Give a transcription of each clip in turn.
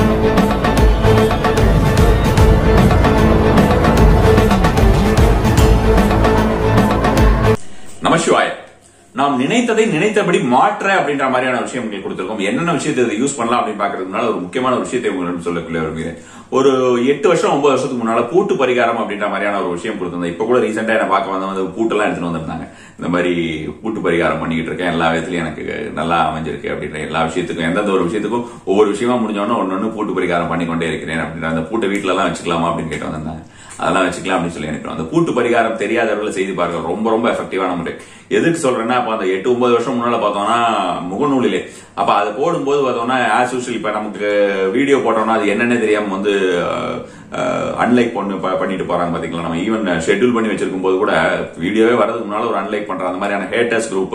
நமசிவாய நாம் நினைத்ததை நினைத்தபடி மாற்ற அப்படின்ற மாதிரியான விஷயம் உங்களுக்கு கொடுத்திருக்கோம் என்னென்ன விஷயத்தை இதை யூஸ் பண்ணலாம் அப்படின்னு பாக்குறதுக்கு முன்னால ஒரு முக்கியமான ஒரு விஷயத்தை உங்களிடம் சொல்லக்குள்ள விரும்புகிறேன் ஒரு எட்டு வருஷம் ஒன்பது வருஷத்துக்கு முன்னால பூட்டு பரிகாரம் அப்படின்ற மாதிரியான ஒரு விஷயம் கொடுத்திருந்தேன் இப்ப கூட ரீசெண்டா என்ன பார்க்க வந்த வந்து பூட்டெல்லாம் எடுத்துட்டு வந்திருந்தாங்க இந்த மாதிரி பூட்டு பரிகாரம் பண்ணிக்கிட்டு இருக்கேன் எல்லா விதத்துலயும் எனக்கு நல்லா அமைஞ்சிருக்கு அப்படின்ற எல்லா விஷயத்துக்கும் எந்தெந்த ஒரு விஷயத்துக்கும் ஒவ்வொரு விஷயமா முடிஞ்சோன்னா ஒன்னொன்னு பூட்டு பரிகாரம் பண்ணிக்கொண்டே இருக்கிறேன் அப்படின்ற அந்த பூட்டை வீட்டுல எல்லாம் வச்சுக்கலாமா அப்படின்னு கேட்டு வந்திருந்தாங்க அதெல்லாம் வச்சுக்கலாம் அப்படின்னு சொல்லி நினைக்கிறோம் அந்த கூட்டு பரிகாரம் தெரியாதவர்களை செய்து பாருங்க ரொம்ப ரொம்ப எஃபெக்டிவான முறை எதுக்கு சொல்றேன்னா அப்ப அந்த எட்டு ஒன்பது வருஷம் முன்னால பார்த்தோம்னா முகநூலிலே அப்ப அதை போடும்போது பார்த்தோம்னா ஆஸ் யூஸ்வல் இப்ப நமக்கு வீடியோ போட்டோம்னா அது என்னன்னு தெரியாம வந்து அன்லைக் பண்ணு ப- பண்ணிட்டு போறாங்க பாத்தீங்களா நம்ம ஈவன் ஷெட்யூல் பண்ணி வச்சிருக்கும் போது கூட வீடியோவே வரதுக்கு முன்னால ஒரு அன்லைக் பண்ற அந்த மாதிரியான ஹேட்டர்ஸ் குரூப்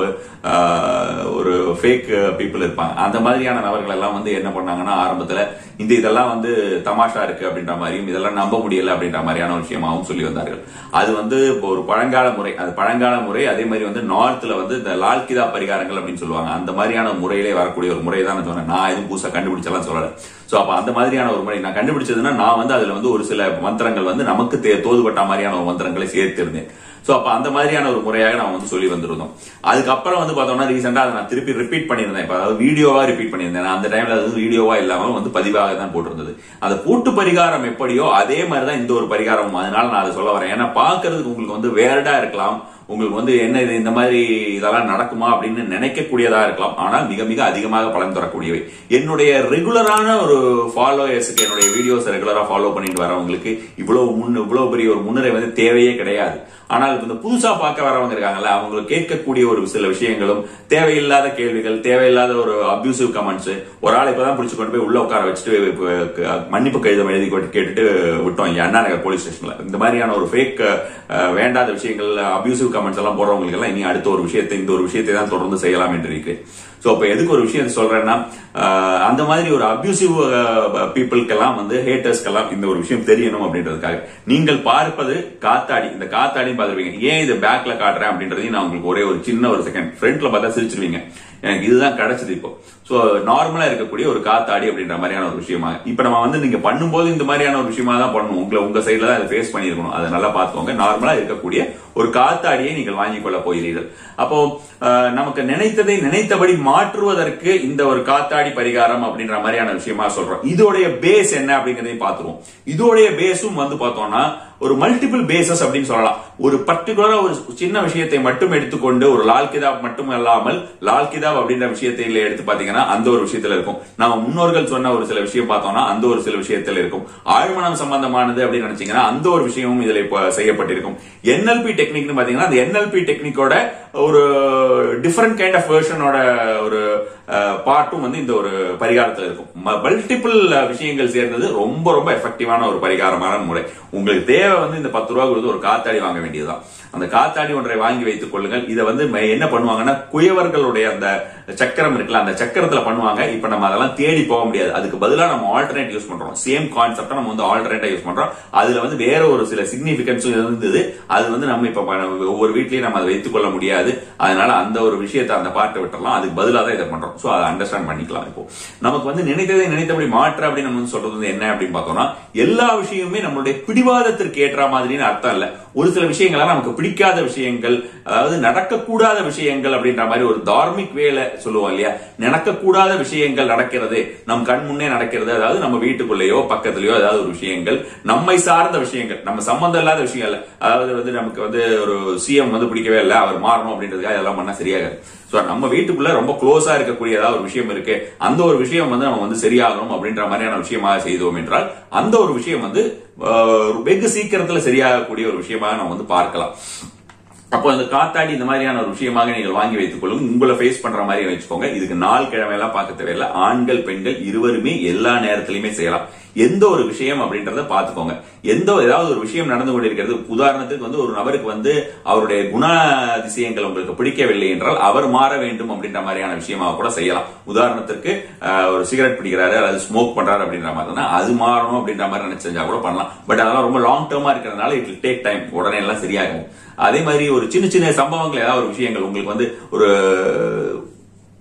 ஒரு ஃபேக் பீப்புள் இருப்பாங்க அந்த மாதிரியான நபர்கள் எல்லாம் வந்து என்ன பண்ணாங்கன்னா ஆரம்பத்துல இந்த இதெல்லாம் வந்து தமாஷா இருக்கு அப்படின்ற மாதிரியும் இதெல்லாம் நம்ப முடியல அப்படின்ற மாதிரியான ஒரு விஷயமாவும் சொல்லி வந்தார்கள் அது வந்து இப்போ ஒரு பழங்கால முறை அது பழங்கால முறை அதே மாதிரி வந்து நார்த்ல வந்து இந்த லால்கிதா பரிகாரங்கள் அப்படின்னு சொல்லுவாங்க அந்த மாதிரியான முறையிலே வரக்கூடிய ஒரு முறை தான் நான் சொன்னேன் நான் எதுவும் புதுசா கண்டுபிடிச்சலாம் சொல்லல சோ அப்ப அந்த மாதிரியான ஒரு முறை நான் கண்டுபிடிச்சதுன்னா நான் வந்து அதுல வந்து ஒரு சில மந்திரங்கள் வந்து நமக்கு தே- தோதுபட்ட மாதிரியான ஒரு மந்திரங்களை சேர்த்திருந்தேன் சோ அப்ப அந்த மாதிரியான ஒரு முறையாக நான் வந்து சொல்லி வந்திருந்தோம் அதுக்கப்புறம் வந்து பார்த்தோம்னா ரீசெண்டா அதை நான் திருப்பி ரிப்பீட் பண்ணியிருந்தேன் இப்ப அதாவது வீடியோவா ரிப்பீட் பண்ணியிருந்தேன் நான் அந்த டைம்ல அது வந்து வீடியோவா இல்லாம வந்து பதிவாக தான் போட்டிருந்தது அந்த பூட்டு பரிகாரம் எப்படியோ அதே மாதிரி தான் இந்த ஒரு பரிகாரம் அதனால நான் அதை சொல்ல வரேன் ஏன்னா பாக்குறதுக்கு உங்களுக்கு வந்து வேர்டா இருக்கலாம் உங்களுக்கு வந்து என்ன இது இந்த மாதிரி இதெல்லாம் நடக்குமா அப்படின்னு நினைக்கக்கூடியதா இருக்கலாம் ஆனால் மிக மிக அதிகமாக பலன் தரக்கூடியவை என்னுடைய ரெகுலரான ஒரு ஃபாலோயர்ஸுக்கு என்னுடைய வீடியோஸ் ரெகுலரா ஃபாலோ பண்ணிட்டு வரவங்களுக்கு இவ்வளவு முன் இவ்வளவு பெரிய ஒரு முன்னுரை வந்து தேவையே கிடையாது ஆனால் இப்ப இந்த புதுசா பார்க்க வரவங்க இருக்காங்கல்ல அவங்களுக்கு கேட்கக்கூடிய ஒரு சில விஷயங்களும் தேவையில்லாத கேள்விகள் தேவையில்லாத ஒரு அபியூசிவ் கமெண்ட்ஸ் ஒரு ஆள் இப்பதான் பிடிச்சு கொண்டு போய் உள்ள உட்கார வச்சுட்டு இப்ப, க- மன்னிப்பு கடிதம் எழுதி கொண்டு கேட்டுட்டு விட்டோம் இங்க அண்ணா நகர் போலீஸ் ஸ்டேஷன்ல இந்த மாதிரியான ஒரு ஃபேக் வேண்டாத விஷயங்கள் அபியூசிவ் கமெண்ட்ஸ் எல்லாம் போடுறவங்களுக்கு எல்லாம் இனி அடுத்த ஒரு விஷயத்தை இந்த ஒரு விஷயத்தை தான் தொடர்ந்து செய்யலாம் என்று இருக்கிறேன் சோ அப்ப எதுக்கு ஒரு விஷயம் சொல்றேன்னா அஹ், அந்த மாதிரி ஒரு அபியூசிவ் பீப்புளுக்கெல்லாம் வந்து ஹேட்டர்ஸ்க்கெல்லாம் இந்த ஒரு விஷயம் தெரியணும் அப்படின்றதுக்காக நீங்கள் பார்ப்பது காத்தாடி இந்த காத்தாடி பாத்துருவீங்க ஏன் இது பேக்ல காட்டுறேன் அப்படின்றதையும் நான் உங்களுக்கு ஒரே ஒரு சின்ன ஒரு செகண்ட் ஃப்ரண்ட்ல பார்த்தா சிரிச்சிருவீங்க எனக்கு இதுதான் கிடைச்சது இப்போ சோ நார்மலா இருக்கக்கூடிய ஒரு காத்தாடி அப்படின்ற மாதிரியான ஒரு விஷயமா இப்ப நம்ம வந்து நீங்க பண்ணும்போது இந்த மாதிரியான ஒரு விஷயமா தான் பண்ணணும் உங்களை உங்க சைடுல தான் அதை ஃபேஸ் பண்ணிருக்கணும் அதை நல்லா பாத்துக்கோங்க நார்மலா இருக்கக்கூடிய ஒரு காத்தாடியை நீங்கள் வாங்கிக் கொள்ள போகிறீர்கள் அப்போ அஹ், நமக்கு நினைத்ததை நினைத்தபடி மாற்றுவதற்கு இந்த ஒரு காத்தாடி பரிகாரம் அப்படின்ற மாதிரியான விஷயமா சொல்றோம் இதோடைய பேஸ் என்ன அப்படிங்கறதையும் பாத்துருவோம் இதோடைய பேஸும் வந்து பார்த்தோம்னா ஒரு மல்டிபிள் பேசஸ் அப்படின்னு சொல்லலாம் ஒரு பர்டிகுலரா ஒரு சின்ன விஷயத்தை மட்டும் எடுத்துக்கொண்டு ஒரு லால் கிதாப் மட்டும் அல்லாமல் லால் கிதாப் அப்படின்ற விஷயத்தை எடுத்து பாத்தீங்கன்னா அந்த ஒரு விஷயத்துல இருக்கும் நம்ம முன்னோர்கள் சொன்ன ஒரு சில விஷயம் பார்த்தோம்னா அந்த ஒரு சில விஷயத்துல இருக்கும் ஆழ்மனம் சம்பந்தமானது அப்படின்னு நினைச்சீங்கன்னா அந்த ஒரு விஷயமும் இதுல இப்ப செய்யப்பட்டிருக்கும் என்எல்பி டெக்னிக்னு பாத்தீங்கன்னா அந்த என்எல்பி டெக்னிக்கோட ஒரு டிஃபரெண்ட் கைண்ட் ஆஃப் வெர்ஷனோட ஒரு பாட்டும் வந்து இந்த ஒரு பரிகாரத்துல இருக்கும் மல்டிபிள் விஷயங்கள் சேர்ந்தது ரொம்ப ரொம்ப எஃபெக்டிவான ஒரு பரிகாரமான முறை உங்களுக்கு தேவை வந்து இந்த பத்து ரூபா கொடுத்து ஒரு காத்தாடி வாங்க வேண்டியதுதான் அந்த காத்தாடி ஒன்றை வாங்கி வைத்துக் கொள்ளுங்கள் இதை வந்து ம- என்ன பண்ணுவாங்கன்னா குயவர்களுடைய அந்த சக்கரம் இருக்குல்ல அந்த சக்கரத்துல பண்ணுவாங்க இப்ப நம்ம அதெல்லாம் தேடி போக முடியாது அதுக்கு பதிலா நம்ம ஆல்டர்னேட் யூஸ் பண்றோம் சேம் கான்செப்டா நம்ம வந்து ஆல்டர்னேட்டா யூஸ் பண்றோம் அதுல வந்து வேற ஒரு சில சிக்னிபிகன்ஸும் இருந்தது அது வந்து நம்ம இப்ப ப- ஒவ்வொரு வீட்லயும் நம்ம அதை வைத்துக் கொள்ள முடியாது அதனால அந்த ஒரு விஷயத்தை அந்த பார்ட்டை விட்டுறலாம் அதுக்கு பதிலா தான் இதை பண்றோம் சோ அதை அண்டர்ஸ்டாண்ட் பண்ணிக்கலாம் இப்போ நமக்கு வந்து நினைத்ததை நினைத்தபடி மாற்ற அப்படின்னு நம்ம வந்து சொல்றது வந்து என்ன அப்படின்னு பார்த்தோம்னா எல்லா விஷயமுமே நம்மளுடைய பிடிவாதத்திற்கு ஏற்ற மாதிரின்னு அர்த்தம் இல்ல ஒரு சில விஷயங்கள்லாம் நமக்கு பிடிக்காத விஷயங்கள் அதாவது நடக்கக்கூடாத விஷயங்கள் அப்படின்ற மாதிரி ஒரு தார்மிக் வேலை சொல்லுவோம் இல்லையா நடக்கக்கூடாத விஷயங்கள் நடக்கிறது நம் கண் முன்னே நடக்கிறது அதாவது நம்ம வீட்டுக்குள்ளேயோ பக்கத்துலயோ ஏதாவது ஒரு விஷயங்கள் நம்மை சார்ந்த விஷயங்கள் நம்ம சம்பந்தம் இல்லாத விஷயங்கள் அதாவது வந்து நமக்கு வந்து ஒரு சிஎம் வந்து பிடிக்கவே இல்லை அவர் மாறணும் அப்படின்றதுக்காக இதெல்லாம் பண்ணா சரியாகாது சோ நம்ம வீட்டுக்குள்ள ரொம்ப க்ளோஸா இருக்கக்கூடிய ஏதாவது ஒரு விஷயம் இருக்கு அந்த ஒரு விஷயம் வந்து நம்ம வந்து சரியாகணும் அப்படின்ற மாதிரியான விஷயமாக செய்தோம் என்றால் அந்த ஒரு விஷயம் வந்து ஆஹ், வெகு சீக்கிரத்துல சரியாகக்கூடிய ஒரு விஷயமாக நம்ம வந்து பார்க்கலாம் அப்போ அந்த காத்தாடி இந்த மாதிரியான ஒரு விஷயமாக நீங்கள் வாங்கி வைத்துக் கொள்ளுங்க உங்களை ஃபேஸ் பண்ற மாதிரி வச்சுக்கோங்க இதுக்கு நாள் கிழமையெல்லாம் பார்க்க தேவையில்லை ஆண்கள் பெண்கள் இருவருமே எல்லா நேரத்திலுமே செய்யலாம் எந்த ஒரு விஷயம் அப்படின்றத பாத்துக்கோங்க எந்த ஏதாவது ஒரு விஷயம் நடந்து கொண்டிருக்கிறது உதாரணத்துக்கு வந்து ஒரு நபருக்கு வந்து அவருடைய குணாதிசயங்கள் உங்களுக்கு பிடிக்கவில்லை என்றால் அவர் மாற வேண்டும் அப்படின்ற மாதிரியான விஷயமாக கூட செய்யலாம் உதாரணத்திற்கு ஆஹ், ஒரு சிகரெட் பிடிக்கிறாரு அல்லது ஸ்மோக் பண்றாரு அப்படின்ற மாதிரி அது மாறணும் அப்படின்ற மாதிரி நினைச்சு செஞ்சா கூட பண்ணலாம் பட் அதெல்லாம் ரொம்ப லாங் டேர்மா இருக்கிறதுனால இட் டேக் டைம் உடனே எல்லாம் சரியாகும் அதே மாதிரி ஒரு சின்ன சின்ன சம்பவங்கள் ஏதாவது ஒரு விஷயங்கள் உங்களுக்கு வந்து ஒரு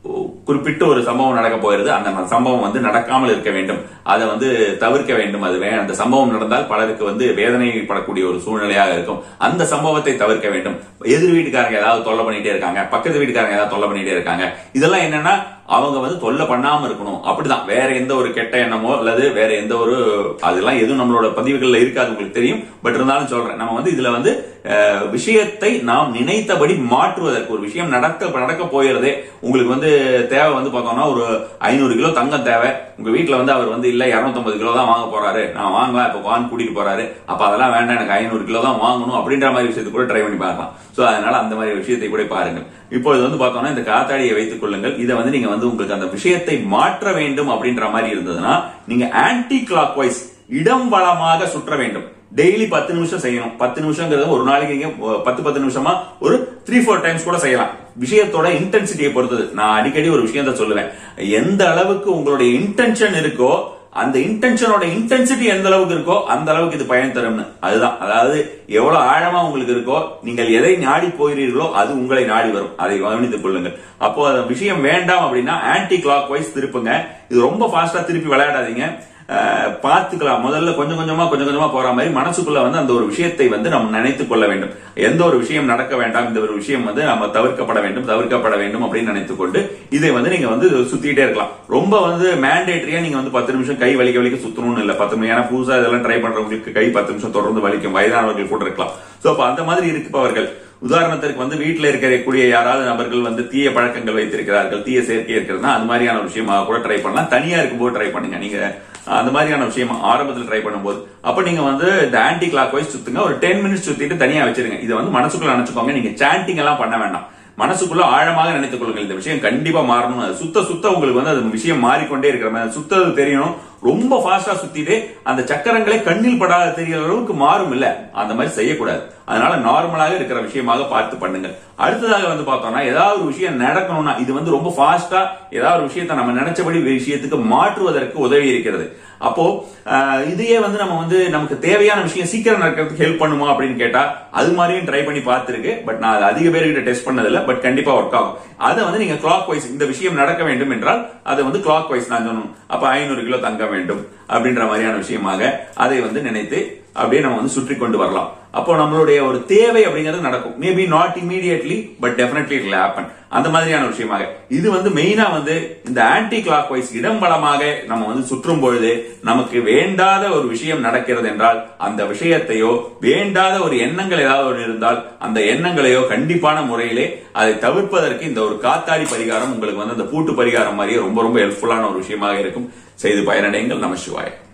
குறிப்பிட்டு ஒரு சம்பவம் நடக்க போகிறது அந்த சம்பவம் வந்து நடக்காமல் இருக்க வேண்டும் அதை வந்து தவிர்க்க வேண்டும் அது வே- அந்த சம்பவம் நடந்தால் பலருக்கு வந்து வேதனைப்படக்கூடிய ஒரு சூழ்நிலையாக இருக்கும் அந்த சம்பவத்தை தவிர்க்க வேண்டும் எதிர் வீட்டுக்காரங்க ஏதாவது தொல்லை பண்ணிட்டே இருக்காங்க பக்கத்து வீட்டுக்காரங்க ஏதாவது தொல்லை பண்ணிட்டே இருக்காங்க இதெல்லாம் என்னன்னா அவங்க வந்து தொல்லை பண்ணாம இருக்கணும் அப்படிதான் வேற எந்த ஒரு கெட்ட எண்ணமோ அல்லது வேற எந்த ஒரு அதெல்லாம் எதுவும் நம்மளோட பதிவுகள்ல இருக்காது உங்களுக்கு தெரியும் பட் இருந்தாலும் சொல்றேன் நம்ம வந்து இதுல வந்து அஹ், விஷயத்தை நாம் நினைத்தபடி மாற்றுவதற்கு ஒரு விஷயம் நடக்க நடக்க போயிருதே உங்களுக்கு வந்து தேவை வந்து பார்த்தோம்னா ஒரு ஐநூறு கிலோ தங்கம் தேவை உங்க வீட்டுல வந்து அவர் வந்து இல்ல 250 கிலோ தான் வாங்க போறாரு நான் வாங்கலாம் இப்ப வாங்க கூட்டிட்டு போறாரு அப்ப அதெல்லாம் வேண்டாம் எனக்கு ஐநூறு கிலோ தான் வாங்கணும் அப்படின்ற மாதிரி விஷயத்தை கூட ட்ரை பண்ணி பார்க்கலாம் சோ அதனால அந்த மாதிரி விஷயத்தை கூட பாருங்கள் இப்பொழுது வந்து பார்த்தோம்னா இந்த காத்தாடியை வைத்துக் கொள்ளுங்கள் இதை வந்து நீங்க வந்து உங்களுக்கு அந்த விஷயத்தை மாற்ற வேண்டும் அப்படின்ற மாதிரி இருந்ததுன்னா நீங்க ஆன்டி கிளாக் வைஸ் இடம் வளமாக சுற்ற வேண்டும் டெய்லி பத்து நிமிஷம் செய்யணும் பத்து நிமிஷங்கிறது ஒரு நாளைக்கு நீங்க அஹ், பத்து பத்து நிமிஷமா ஒரு த்ரீ ஃபோர் டைம்ஸ் கூட செய்யலாம் விஷயத்தோட இன்டென்சிட்டியை பொறுத்தது நான் அடிக்கடி ஒரு விஷயத்த சொல்லுவேன் எந்த அளவுக்கு உங்களுடைய இன்டென்ஷன் இருக்கோ அந்த இன்டென்ஷனோட இன்டென்சிட்டி எந்த அளவுக்கு இருக்கோ அந்த அளவுக்கு இது பயன் தரும்னு அதுதான் அதாவது எவ்வளவு ஆழமா உங்களுக்கு இருக்கோ நீங்கள் எதை நாடி போகிறீர்களோ அது உங்களை நாடி வரும் அதை கவனித்துக் கொள்ளுங்கள் அப்போ அந்த விஷயம் வேண்டாம் அப்படின்னா ஆன்டி கிளாக் வைஸ் திருப்புங்க இது ரொம்ப ஃபாஸ்டா திருப்பி விளையாடாதீங்க அஹ், பார்த்துக்கலாம் முதல்ல கொஞ்சம் கொஞ்சமா கொஞ்சம் கொஞ்சமா போற மாதிரி மனசுக்குள்ள வந்து அந்த ஒரு விஷயத்தை வந்து நம்ம நினைத்துக் கொள்ள வேண்டும் எந்த ஒரு விஷயம் நடக்க வேண்டாம் இந்த ஒரு விஷயம் வந்து நம்ம தவிர்க்கப்பட வேண்டும் தவிர்க்கப்பட வேண்டும் அப்படின்னு நினைத்துக் கொண்டு இதை வந்து நீங்க வந்து சுத்திட்டே இருக்கலாம் ரொம்ப வந்து மேண்டேட்டரியா நீங்க வந்து பத்து நிமிஷம் கை வலிக்க வலிக்க சுத்தணும்னு இல்ல பத்து மணி ஏன்னா புதுசா இதெல்லாம் ட்ரை பண்றவங்களுக்கு கை பத்து நிமிஷம் தொடர்ந்து வலிக்கும் வயதானவர்கள் கூட இருக்கலாம் சோ அப்ப அந்த மாதிரி இருப்பவர்கள் உதாரணத்திற்கு வந்து வீட்டில் இருக்கக்கூடிய யாராவது நபர்கள் வந்து தீய பழக்கங்கள் வைத்திருக்கிறார்கள் தீய சேர்க்கை இருக்கிறதுனா அது மாதிரியான விஷயமா கூட ட்ரை பண்ணலாம் தனியா இருக்கும்போது ட்ரை பண்ணுங்க நீங்க அந்த மாதிரியான விஷயம் ஆரம்பத்தில் ட்ரை பண்ணும்போது அப்ப நீங்க வந்து இந்த ஆன்டி கிளாக் வைஸ் சுத்துங்க ஒரு டென் மினிட்ஸ் சுத்திட்டு தனியா வச்சிருங்க இதை வந்து மனசுக்குள்ள நினைச்சுக்கோங்க நீங்க சாண்டிங் எல்லாம் பண்ண வேண்டாம் மனசுக்குள்ள ஆழமாக நினைத்துக் கொள்ளுங்கள் இந்த விஷயம் கண்டிப்பா மாறணும் அது சுத்த சுத்த உங்களுக்கு வந்து அந்த விஷயம் மாறிக்கொண்டே இருக்கிற மாதிரி சுத்தது தெரியணும் ரொம்ப ஃபாஸ்டா சுத்திட்டு அந்த சக்கரங்களே கண்ணில் படாத தெரியற அளவுக்கு மாறும் இல்ல அந்த மாதிரி செய்யக்கூடாது அதனால நார்மலாக இருக்கிற விஷயமாக பார்த்து பண்ணுங்க அடுத்ததாக வந்து பார்த்தோம்னா ஏதாவது ஒரு விஷயம் நடக்கணும்னா இது வந்து ரொம்ப ஃபாஸ்டா ஏதாவது ஒரு விஷயத்தை நம்ம நினைச்சபடி விஷயத்துக்கு மாற்றுவதற்கு உதவி இருக்கிறது அப்போ ஆஹ், இதையே வந்து நம்ம வந்து நமக்கு தேவையான விஷயம் சீக்கிரம் நடக்கிறதுக்கு ஹெல்ப் பண்ணுமா அப்படின்னு கேட்டா அது மாதிரியும் ட்ரை பண்ணி பார்த்திருக்கு பட் நான் அது அதிக பேர்கிட்ட டெஸ்ட் பண்ணதில்ல பட் கண்டிப்பா ஒர்க் ஆகும் அதை வந்து நீங்க கிளாக் வைஸ் இந்த விஷயம் நடக்க வேண்டும் என்றால் அதை வந்து கிளாக் வைஸ் நான் சொல்லணும் அப்ப ஐநூறு கிலோ தங்க வேண்டும் அப்படின்ற மாதிரியான விஷயமாக அதை வந்து நினைத்து அப்படியே நம்ம வந்து சுற்றி கொண்டு வரலாம் அப்போ நம்மளுடைய ஒரு தேவை அப்படிங்கிறது நடக்கும் maybe not immediately but definitely it happen அந்த மாதிரியான விஷயமாக இது வந்து மெயினா வந்து இந்த ஆன்டி கிளாக் வைஸ் இடம் பலமாக நம்ம வந்து சுற்றும் பொழுது நமக்கு வேண்டாத ஒரு விஷயம் நடக்கிறது என்றால் அந்த விஷயத்தையோ வேண்டாத ஒரு எண்ணங்கள் ஏதாவது ஒன்று இருந்தால் அந்த எண்ணங்களையோ கண்டிப்பான முறையிலே அதை தவிர்ப்பதற்கு இந்த ஒரு காத்தாடி பரிகாரம் உங்களுக்கு வந்து அந்த பூட்டு பரிகாரம் மாதிரியே ரொம்ப ரொம்ப ஹெல்ப்ஃபுல்லான ஒரு விஷயமாக இருக்கும் செய்து பயனடைங்கள் நம சிவாய